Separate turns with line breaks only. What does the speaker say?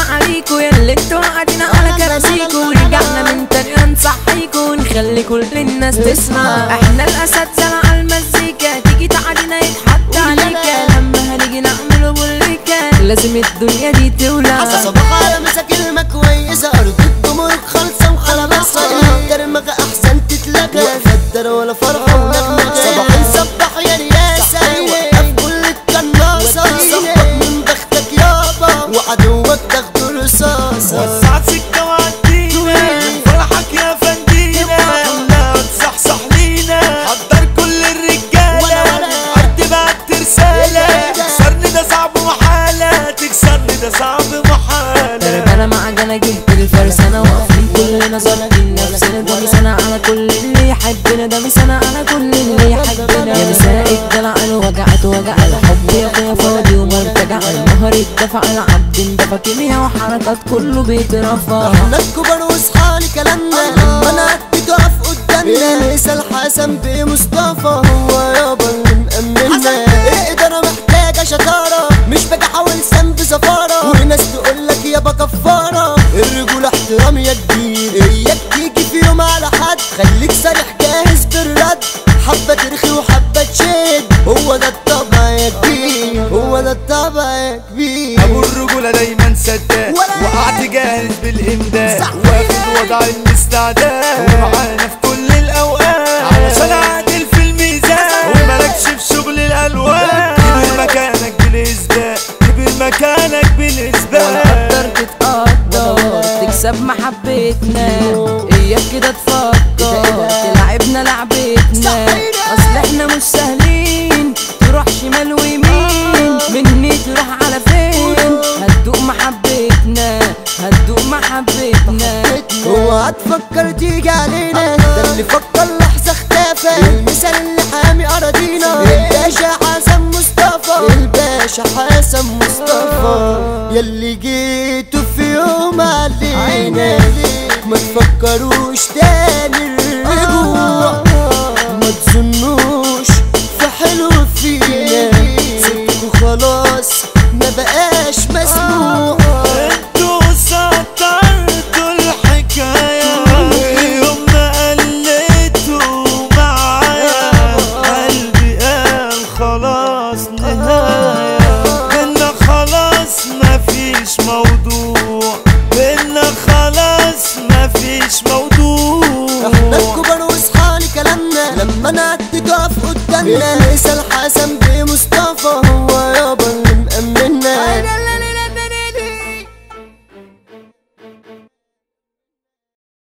عليكوا ياللي انتوا قاعدين على كراسيكوا ورجعنا من تاني نصحيكوا نخلي كل الناس تسمع احنا الاساتذة مع المزيكا تيجي تعالينا يتحط عليكا لما هنيجي نعمله بوليكا لازم الدنيا دي تولع
صباح على مسا كلمة كويسة أرض الجمهور خالصة وخلاصة كلمة أحسن تتلقى ولا ولا فرحة ونغمة صباح نصبح يا رياسة وقف كل القناصة صبك من بختك يابا وعدوك تاخده رصاصة
وسعت سكة وعدينا فرحك يا فندينا كلها تصحصح لينا حضر كل الرجالة عد بعت رسالة تكسرني ده صعب محالة تكسرني ده صعب محالة
تربنا مع جنى جهد الفرسانة واقفين كلنا ظابطين نفسنا ده مثنى على كل اللي يحبنا ده مثنى على كل اللي يحبنا يا نساء الدلع الوجعت وجع الحب يا اخويا فاضي ومرتجع المهر اتدفع العبد اندفع كيمياء وحركات كله بيترفع
احنا الكبار واصحالي كلامنا لما انا قد تقف قدامنا مثال حسن بمصطفى هو يابا اللي مأمنا الإدارة محتاجة شطارة مش باجي احاول سند سفارة وناس تقول لك يابا كفارة الرجولة احترام يا كبير اياك تيجي في يوم على حد خليك صريح جاهز بالرد حبة ترخي وحبة تشد هو ده الطبع يا كبير هو ده الطبع يا كبير
ابو الرجولة دايما سداد
ولا
وقعت جاهز بالامداد
صح.
واخد وضع الاستعداد ومعانا في كل الاوقات علشان عادل في الميزان ومالكش في شغل الالوان كبر مكانك بالاثبات كبر مكانك بالاثبات
تقدر تتقدر تكسب محبتنا اياك كده تفكر تلعبنا لعبتنا اصل احنا مش سهلين تروح شمال ويمين مني تروح على فين هتدوق محبتنا هتدوق محبتنا
اوعى تفكر تيجي علينا ده اللي فكر لحظة اختفى المثال اللي حامي اراضينا الباشا حسن مصطفى الباشا حسن مصطفى ياللي جيتوا في يوم علينا ما تفكروش تاني الرجوع ما تظنوش في حلو فينا سيبكوا خلاص ما بقاش مسموح
انتوا سطرتوا الحكاية يوم ما قلتوا معايا قلبي قال خلاص نهاية بينا خلاص مفيش موضوع بينا خلاص مفيش موضوع
احنا الكبار واصحالي كلامنا لما نعدي تقف قدامنا مثال حسن